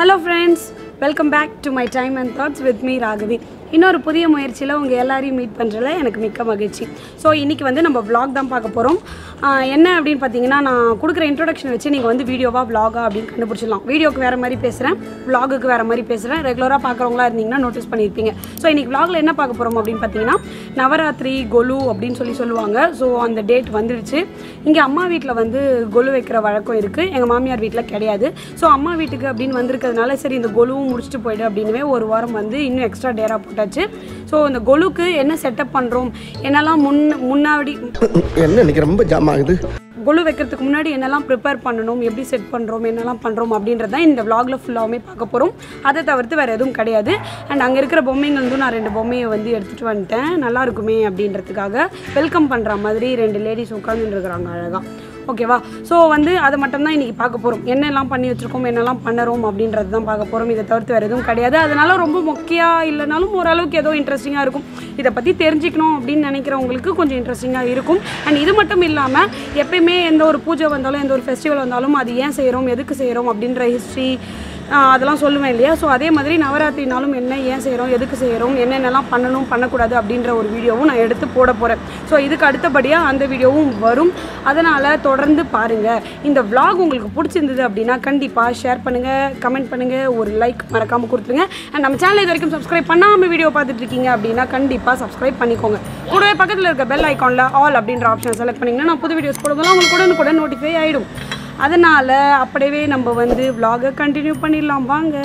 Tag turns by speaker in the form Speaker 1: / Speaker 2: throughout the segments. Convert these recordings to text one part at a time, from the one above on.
Speaker 1: Hello friends welcome back to my time and thoughts with me Raghavi இன்னொரு புதிய முயற்சியில் உங்கள் எல்லாரையும் மீட் பண்ணுறதுல எனக்கு மிக்க மகிழ்ச்சி ஸோ இன்றைக்கி வந்து நம்ம vlog தான் பார்க்க போகிறோம் என்ன அப்படின்னு பார்த்தீங்கன்னா நான் கொடுக்குற இன்ட்ரோடக்ஷன் வச்சு நீங்கள் வந்து வீடியோவாக vlog-ஆ அப்படின்னு கண்டுபிடிச்சிடலாம் வீடியோக்கு வேறு மாதிரி பேசுகிறேன் vlog-க்கு வேறு மாதிரி பேசுகிறேன் ரெகுலராக பார்க்குறவங்களா இருந்தீங்கன்னா நோட்டீஸ் பண்ணியிருப்பீங்க ஸோ இன்றைக்கி vlog-ல என்ன பார்க்க போகிறோம் அப்படின்னு பார்த்தீங்கன்னா நவராத்திரி கொலு அப்படின்னு சொல்லி சொல்லுவாங்க ஸோ அந்த டேட் வந்துடுச்சு இங்கே அம்மா வீட்டில் வந்து கொலு வைக்கிற வழக்கம் இருக்குது எங்கள் மாமியார் வீட்டில் கிடையாது ஸோ அம்மா வீட்டுக்கு அப்படின்னு வந்திருக்கிறதுனால சரி இந்த கொலுவும் முடிச்சுட்டு போயிடு அப்படின்னுவே ஒரு வாரம் வந்து இன்னும் எக்ஸ்ட்ரா டேரா போட்டாச்சு ஸோ இந்த கொலுக்கு என்ன செட்டப் பண்ணுறோம் என்னெல்லாம் முன் முன்னாடி
Speaker 2: என்ன இன்னைக்கு ரொம்ப ஜாம் ஆகுது
Speaker 1: கொலு வைக்கிறதுக்கு முன்னாடி என்னெல்லாம் ப்ரிப்பேர் பண்ணணும் எப்படி செட் பண்ணுறோம் என்னெல்லாம் பண்ணுறோம் அப்படின்றத இந்த vlogல ஃபுல்லாகவுமே பார்க்க போகிறோம் அதை தவிர்த்து வேறு எதுவும் கிடையாது அண்ட் அங்கே இருக்கிற பொம்மைங்கள் வந்து நான் ரெண்டு பொம்மையை வந்து எடுத்துகிட்டு வந்துட்டேன் நல்லா இருக்குமே அப்படின்றதுக்காக வெல்கம் பண்ணுற மாதிரி ரெண்டு லேடிஸ் உட்காந்துட்டு இருக்கிறாங்க அழகாக ஓகேவா ஸோ வந்து அதை மட்டும்தான் இன்றைக்கி பார்க்க போகிறோம் என்னெல்லாம் பண்ணி வச்சுருக்கோம் என்னெல்லாம் பண்ணுறோம் அப்படின்றது தான் பார்க்க போகிறோம் இதை தவிர்த்து வேறு எதுவும் கிடையாது அதனால ரொம்ப மொக்கையாக இல்லைனாலும் ஓரளவுக்கு ஏதோ இன்ட்ரெஸ்டிங்காக இருக்கும் இதை பற்றி தெரிஞ்சுக்கணும் அப்படின்னு நினைக்கிறவங்களுக்கு கொஞ்சம் இன்ட்ரெஸ்டிங்காக இருக்கும் அண்ட் இது மட்டும் இல்லாமல் எப்பயுமே எந்த ஒரு பூஜை வந்தாலும் எந்த ஒரு ஃபெஸ்டிவல் வந்தாலும் அது ஏன் செய்கிறோம் எதுக்கு செய்கிறோம் அப்படின்ற ஹிஸ்ட்ரி அதெல்லாம் சொல்லுவேன் இல்லையா ஸோ அதே மாதிரி நவராத்திரினாலும் என்ன ஏன் செய்கிறோம் எதுக்கு செய்கிறோம் என்னென்னலாம் பண்ணணும் பண்ணக்கூடாது அப்படின்ற ஒரு வீடியோவும் நான் எடுத்து போட போகிறேன் ஸோ இதுக்கு அடுத்தபடியாக அந்த வீடியோவும் வரும் அதனால் தொடர்ந்து பாருங்கள் இந்த vlog உங்களுக்கு பிடிச்சிருந்தது அப்படின்னா கண்டிப்பாக ஷேர் பண்ணுங்கள் கமெண்ட் பண்ணுங்கள் ஒரு லைக் மறக்காமல் கொடுத்துருங்க அண்ட் நம்ம சேனல் இது வரைக்கும் சப்ஸ்கிரைப் பண்ணாமல் வீடியோ பார்த்துட்டு இருக்கீங்க அப்படின்னா கண்டிப்பாக சப்ஸ்கிரைப் பண்ணிக்கோங்க கூடவே பக்கத்தில் இருக்க பெல் ஐக்கானில் ஆல் அப்படின்ற ஆப்ஷன் செலக்ட் பண்ணிங்கன்னா நான் புது வீடியோஸ் போடும்போது உங்களுக்கு உடனுக்குடன் நோட்டிஃபை ஆகிடும் அதனால் அப்படியே நம்ம வந்து vlog-அ கண்டினியூ பண்ணிடலாம் வாங்க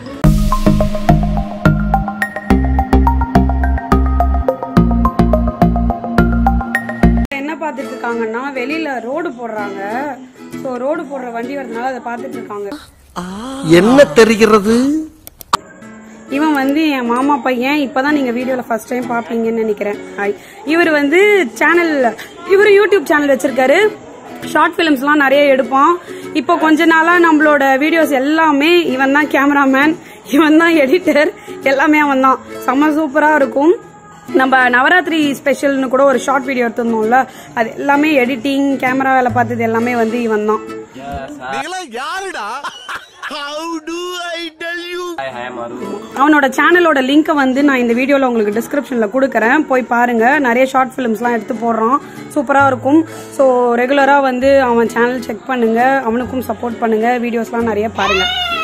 Speaker 1: என்ன பார்த்துட்டு இருக்காங்கன்னா வெளியில ரோடு போடுறாங்க ஸோ ரோடு போடுற வண்டி வரதுனால அதை பார்த்துட்டு இருக்காங்க
Speaker 2: என்ன தெரிகிறது
Speaker 1: இவன் வந்து என் மாமா பையன் இப்பதான் நீங்க வீடியோல ஃபர்ஸ்ட் டைம் பாப்பீங்கன்னு நினைக்கிறேன் ஹாய் இவர் வந்து சேனல் இவர் யூடியூப் சேனல் வச்சிருக்காரு ஷார்ட் ஃபிலிம்ஸ்லாம் நிறைய எடுப்பான் இப்போ கொஞ்ச நாளா நம்மளோட வீடியோஸ் எல்லாமே இவன் தான் கேமராமேன் இவன் தான் எடிட்டர் எல்லாமே அவன் தான் செம்ம சூப்பரா இருக்கும் நம்ம நவராத்திரி ஸ்பெஷல்னு கூட ஒரு ஷார்ட் வீடியோ எடுத்திருந்தோம்ல அது எல்லாமே எடிட்டிங் கேமரா வேலை பார்த்தது எல்லாமே வந்து இவன் தான்
Speaker 2: யாருடா how to I tell you
Speaker 1: அவனோட சேனலோட லிங்கை வந்து நான் இந்த வீடியோவில் உங்களுக்கு டிஸ்கிரிப்ஷனில் கொடுக்குறேன் போய் பாருங்க நிறைய ஷார்ட் ஃபிலிம்ஸ்லாம் எடுத்து போடுறான் சூப்பராக இருக்கும் ஸோ ரெகுலராக வந்து அவன் சேனல் செக் பண்ணுங்க அவனுக்கும் சப்போர்ட் பண்ணுங்க வீடியோஸ்லாம் நிறைய பாருங்க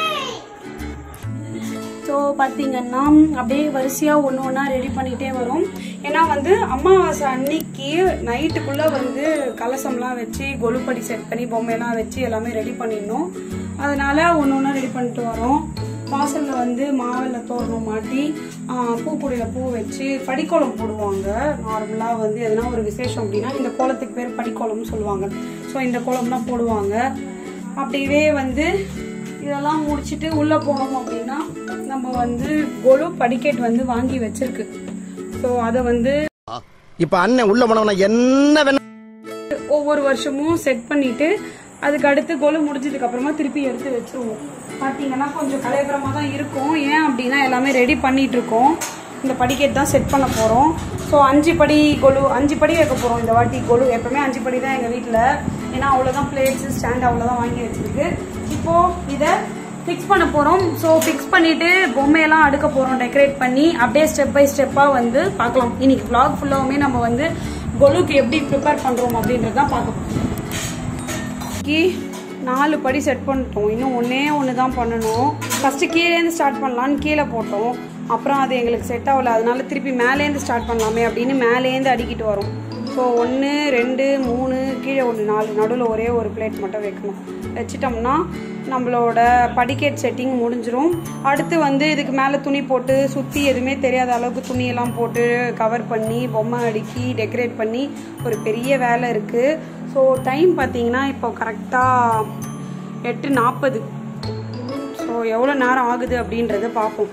Speaker 1: ஸோ பார்த்தீங்கன்னா அப்படியே வரிசையாக ஒன்று ஒன்றா ரெடி பண்ணிகிட்டே வரும் ஏன்னா வந்து அமாவாசை அன்னைக்கு நைட்டுக்குள்ளே வந்து கலசம்லாம் வச்சு கொலுப்படி செட் பண்ணி பொம்மையெல்லாம் வச்சு எல்லாமே ரெடி பண்ணிடணும் அதனால ஒன்று ஒன்றா ரெடி பண்ணிட்டு வரோம் வாசலில் வந்து மாவில் தோரணம் மாட்டி ஆஹ், பூக்குடியில் பூ வச்சு படிக்கோலம் போடுவாங்க நார்மலாக வந்து எதனா ஒரு விசேஷம் அப்படின்னா இந்த கோலத்துக்கு பேர் படிக்கோலம்னு சொல்லுவாங்க ஸோ இந்த கோலம்லாம் போடுவாங்க அப்படியே வந்து இதெல்லாம் முடிச்சிட்டு உள்ள போனோம் அப்படின்னா நம்ம வந்து கொலு படிக்கட் வந்து வாங்கி வச்சிருக்கு ஸோ அதை வந்து
Speaker 2: இப்ப அண்ணன் உள்ள போனவன என்ன வேணா
Speaker 1: ஒவ்வொரு வருஷமும் செட் பண்ணிட்டு அதுக்கு அடுத்து கொலு முடிஞ்சதுக்கு அப்புறமா திருப்பி எடுத்து வச்சிருவோம் பார்த்தீங்கன்னா கொஞ்சம் கலையபுரமா தான் இருக்கும் ஏன் அப்படின்னா எல்லாமே ரெடி பண்ணிட்டு இருக்கோம் இந்த படிக்கட் தான் செட் பண்ண போறோம் ஸோ அஞ்சு படி கொலு அஞ்சு படி வைக்க போறோம் இந்த வாட்டி கொலு எப்பவுமே அஞ்சு படி தான் எங்க வீட்டில் ஏன்னா அவ்வளோதான் பிளேட்ஸ் ஸ்டாண்ட் அவ்வளோதான் வாங்கி வச்சிருக்கு இப்போ இதை ஃபிக்ஸ் பண்ண போறோம் ஸோ ஃபிக்ஸ் பண்ணிட்டு பொம்மையெல்லாம் அடுக்க போறோம் டெக்கரேட் பண்ணி அப்படியே ஸ்டெப் பை ஸ்டெப்பா வந்து பார்க்கலாம் இன்னைக்கு vlog ஃபுல்லாவுமே நம்ம வந்து கொலுக்கு எப்படி ப்ரிப்பேர் பண்றோம் அப்படின்றத தான் பார்க்க போறோம் இன்னைக்கு நாலு படி செட் பண்ணிட்டோம் இன்னும் ஒன்றே ஒன்று தான் பண்ணணும் ஃபஸ்ட்டு கீழேருந்து ஸ்டார்ட் பண்ணலான்னு கீழே போட்டோம் அப்புறம் அது எங்களுக்கு செட் ஆகல அதனால திருப்பி மேலேருந்து ஸ்டார்ட் பண்ணலாமே அப்படின்னு மேலேருந்து அடிக்கிட்டு வரும் ஸோ ஒன்று ரெண்டு மூணு கீழே ஒன்று நாலு நடுவில் ஒரே ஒரு பிளேட் மட்டும் வைக்கணும் வச்சிட்டோம்னா நம்மளோட படிக்கட் செட்டிங் முடிஞ்சிரும் அடுத்து வந்து இதுக்கு மேலே துணி போட்டு சுற்றி எதுவுமே தெரியாத அளவுக்கு துணியெல்லாம் போட்டு கவர் பண்ணி பொம்மை அடுக்கி டெக்கரேட் பண்ணி ஒரு பெரிய வேலை இருக்குது ஸோ டைம் பார்த்தீங்கன்னா இப்போ கரெக்டாக எட்டு நாற்பது ஸோ எவ்வளோ நேரம் ஆகுது அப்படின்றத பார்ப்போம்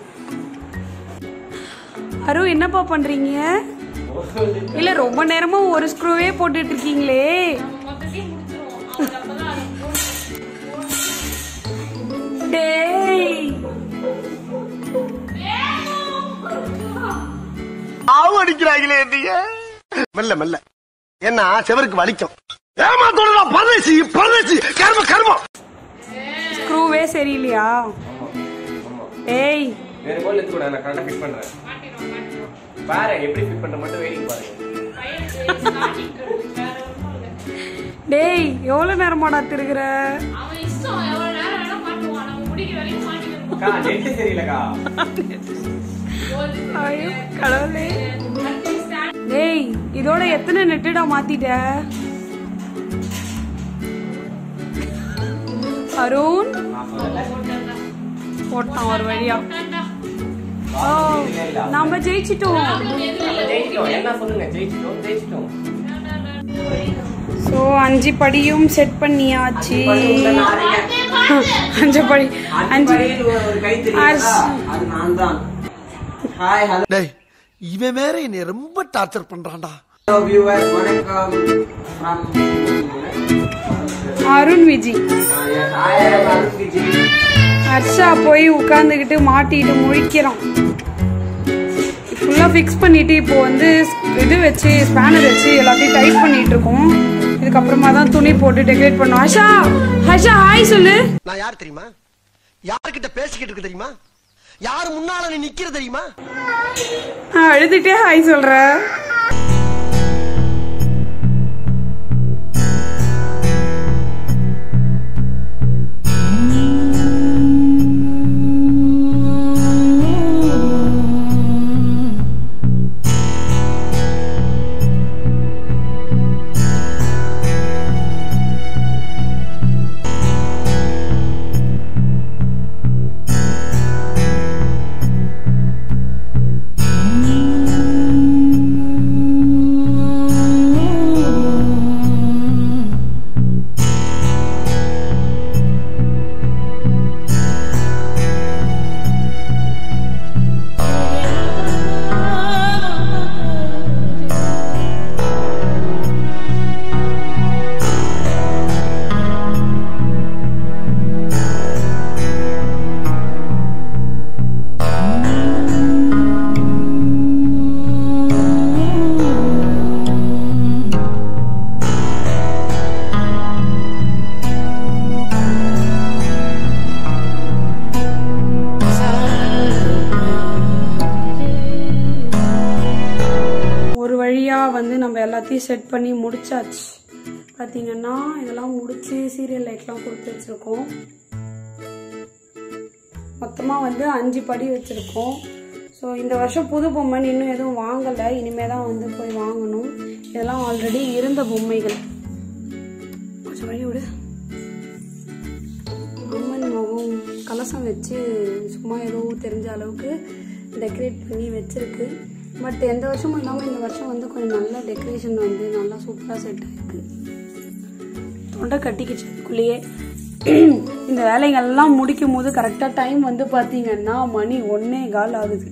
Speaker 1: அரு என்னப்பா பண்ணுறீங்க இல்லை ரொம்ப நேரமாக ஒரு ஸ்க்ரூவே போட்டுட்டு இருக்கீங்களே டேய்
Speaker 2: ஆவு அடிக்கிறாங்களே நீங்க மெல்ல மெல்ல ஏன்னா செவருக்கு வலிக்கும் ஏமா தொடரா பரதேசி பரதேசி கர்ம கர்மம்
Speaker 1: ஸ்க்ரூவே சரியில்லையா ஏய்
Speaker 3: வேற கோல் எடுத்து கூட நான் கரெக்டா ஃபிட் பண்றேன் பாரு எப்படி ஃபிட் பண்ற மட்டும் வெயிட்டிங் பாருங்க
Speaker 1: டேய் எவ்வளவு நேரமாடா திருகிற
Speaker 3: அக்கா நெட் சரியில்லக்கா
Speaker 1: ஐயோ கடவுளே டேய் இதோட எத்தனை நெட்டுடா மாத்திட்ட அருண் போட்டான் ஒரு வழியா ஓ நம்ம ஜெயிச்சிட்டோம்
Speaker 3: நம்ம ஜெயிச்சிட்டோம் என்ன சொல்லுங்க ஜெயிச்சிட்டோம் ஜெயிச்சிட்டோம்
Speaker 1: ஸோ அஞ்சு படியும் செட் பண்ணியாச்சு அஞ்சு படி அஞ்சு
Speaker 4: ஒரு கை தெரியுங்களா
Speaker 1: அஸ்-
Speaker 4: அது நான் தான் ஹாய் ஹலோ
Speaker 2: டேய் இவன் வேற என்னை ரொம்ப டார்ச்சர் பண்றான்டா
Speaker 4: வியூவர்ஸ் வணக்கம் ஃப்ரம்
Speaker 1: அருண் விஜி
Speaker 4: ஹாய் அருண் விஜய்
Speaker 1: ஹர்ஷா போய் உட்காந்துக்கிட்டு மாட்டிட்டு முழிக்கிறான் ஃபுல்லாக ஃபிக்ஸ் பண்ணிட்டு இப்போ வந்து இது வச்சு ஸ்பேனர் வச்சு எல்லாத்தையும் டைப் பண்ணிட்டு இருக்கோம் இதுக்கப்புறமா தான் துணி போட்டு டெக்கரேட் பண்ணோம் ஹர்ஷா ஹர்ஷா ஹாய் சொல்லு
Speaker 2: நான் யார் தெரியுமா யார்கிட்ட பேசிக்கிட்டு இருக்கு தெரியுமா யார் முன்னால நீ நிக்கிற தெரியுமா
Speaker 1: நான் அழுதுட்டே ஹாய் சொல்றேன் ஒரு வழியா வந்து நம்ம எல்லாத்தையும் செட் பண்ணி முடிச்சாச்சு பாத்தீங்கன்னா இதெல்லாம் முடிச்சு சீரியல் லைட்லாம் கொடுத்து வச்சிருக்கோம் மொத்தமா வந்து அஞ்சு படி வச்சிருக்கோம் ஸோ இந்த வருஷம் புது பொம்மைன்னு இன்னும் எதுவும் வாங்கலை இனிமே தான் வந்து போய் வாங்கணும் இதெல்லாம் ஆல்ரெடி இருந்த பொம்மைகள் கொஞ்சம் வழி விடு அம்மன் முகம் கலசம் வச்சு சும்மா ஏதோ தெரிஞ்ச அளவுக்கு டெக்கரேட் பண்ணி வச்சிருக்கு பட் எந்த வருஷமும் இல்லாமல் இந்த வருஷம் வந்து கொஞ்சம் நல்ல டெக்கரேஷன் வந்து நல்லா சூப்பராக செட் ஆயிருக்கு தொண்டை கட்டிக்கிச்சு அதுக்குள்ளேயே இந்த வேலைகள்லாம் முடிக்கும் போது கரெக்டாக டைம் வந்து பார்த்தீங்கன்னா மணி ஒன்னே கால் ஆகுது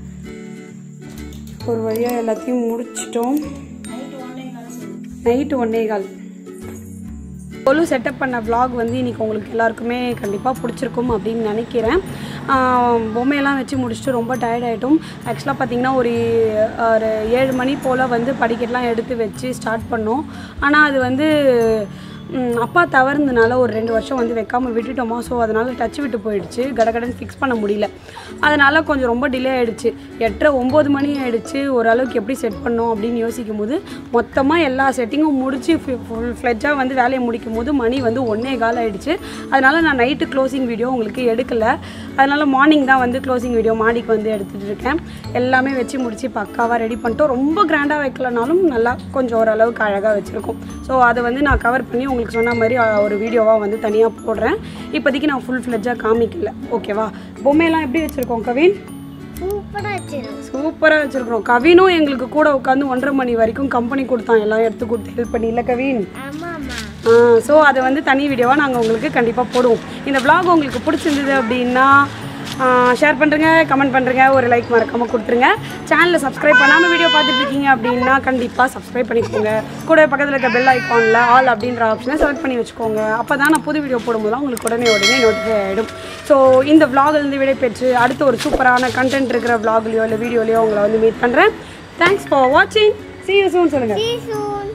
Speaker 1: ஒரு வழியாக எல்லாத்தையும் முடிச்சிட்டோம் நைட்டு ஒன்னே கால் கொலு செட்டப் பண்ண vlog வந்து இன்னைக்கு உங்களுக்கு எல்லாருக்குமே கண்டிப்பாக பிடிச்சிருக்கும் அப்படின்னு நினைக்கிறேன் ஆஹ் பொம்மையெல்லாம் வச்சு முடிச்சுட்டு ரொம்ப டயர்ட் ஆகிட்டோம் ஆக்சுவலாக பார்த்தீங்கன்னா ஒரு ஒரு ஏழு மணி போல் வந்து படிக்கட்டெலாம் எடுத்து வச்சு ஸ்டார்ட் பண்ணோம் ஆனால் அது வந்து ம், அப்பா தவறுந்தனால ஒரு ரெண்டு வருஷம் வந்து வைக்காமல் விட்டுட்டோமா ஸோ அதனால் டச் விட்டு போயிடுச்சு கடகடன்னு ஃபிக்ஸ் பண்ண முடியல அதனால் கொஞ்சம் ரொம்ப டிலே ஆயிடுச்சு எட்டரை ஒம்பது மணி ஆயிடுச்சு ஓரளவுக்கு எப்படி செட் பண்ணோம் அப்படின்னு யோசிக்கும் போது மொத்தமாக எல்லா செட்டிங்கும் முடிச்சு ஃபுல் ஃப்ளெஜ்ஜாக வந்து வேலையை முடிக்கும் போது மணி வந்து ஒன்றே கால் ஆயிடுச்சு அதனால் நான் நைட்டு க்ளோசிங் வீடியோ உங்களுக்கு எடுக்கலை அதனால் மார்னிங் தான் வந்து க்ளோசிங் வீடியோ மாடிக்கு வந்து எடுத்துகிட்டு இருக்கேன் எல்லாமே வச்சு முடிச்சு பக்காவாக ரெடி பண்ணிட்டோம் ரொம்ப கிராண்டாக வைக்கலனாலும் நல்லா கொஞ்சம் ஓரளவுக்கு அழகாக வச்சுருக்கோம் ஸோ அதை வந்து நான் கவர் பண்ணி உங்களுக்கு சொன்ன மாதிரி அஹ், ஒரு வீடியோவாக வந்து தனியாக போடுறேன் இப்போதைக்கு நான் ஃபுல் ஃப்ளெஜ்ஜாக காமிக்கல ஓகேவா பொம்மையெல்லாம் எப்படி வச்சுருக்கோம் கவின்
Speaker 5: சூப்பரா வச்சிருக்கோம்
Speaker 1: சூப்பராக வச்சுருக்குறோம் கவினும் எங்களுக்கு கூட உட்காந்து ஒன்றரை மணி வரைக்கும் கம்பெனி கொடுத்தான் எல்லாம் எடுத்து கொடுத்து ஹெல்ப் பண்ணி இல்லை கவின்
Speaker 5: ஆமா ஆமா
Speaker 1: ஸோ அதை வந்து தனி வீடியோவாக நாங்கள் உங்களுக்கு கண்டிப்பாக போடுவோம் இந்த vlog உங்களுக்கு பிடிச்சிருந்தது அப்படின்னா ஷேர் பண்ணுறங்க கமெண்ட் பண்ணுறங்க ஒரு லைக் மறக்காமல் கொடுத்துருங்க சேனலை சப்ஸ்கிரைப் பண்ணாமல் வீடியோ பார்த்துட்டு இருக்கீங்க அப்படின்னா கண்டிப்பாக சப்ஸ்கிரைப் பண்ணிக்கோங்க கூட பக்கத்தில் இருக்க பெல் ஐக்கானில் ஆல் அப்படின்ற ஆப்ஷனை செலக்ட் பண்ணி வச்சுக்கோங்க அப்போ தான் நான் புது வீடியோ போடும்போது உங்களுக்கு உடனே உடனே நோட்டிஃபை ஆகிடும் ஸோ இந்த vlogலேருந்து விடை பெற்று அடுத்து ஒரு சூப்பரான கண்டென்ட் இருக்கிற vlogலையோ இல்லை வீடியோலையோ உங்களை வந்து மீட் பண்ணுறேன் தேங்க்ஸ் ஃபார் வாட்சிங் see you soon சொல்லுங்கள்
Speaker 5: See you soon.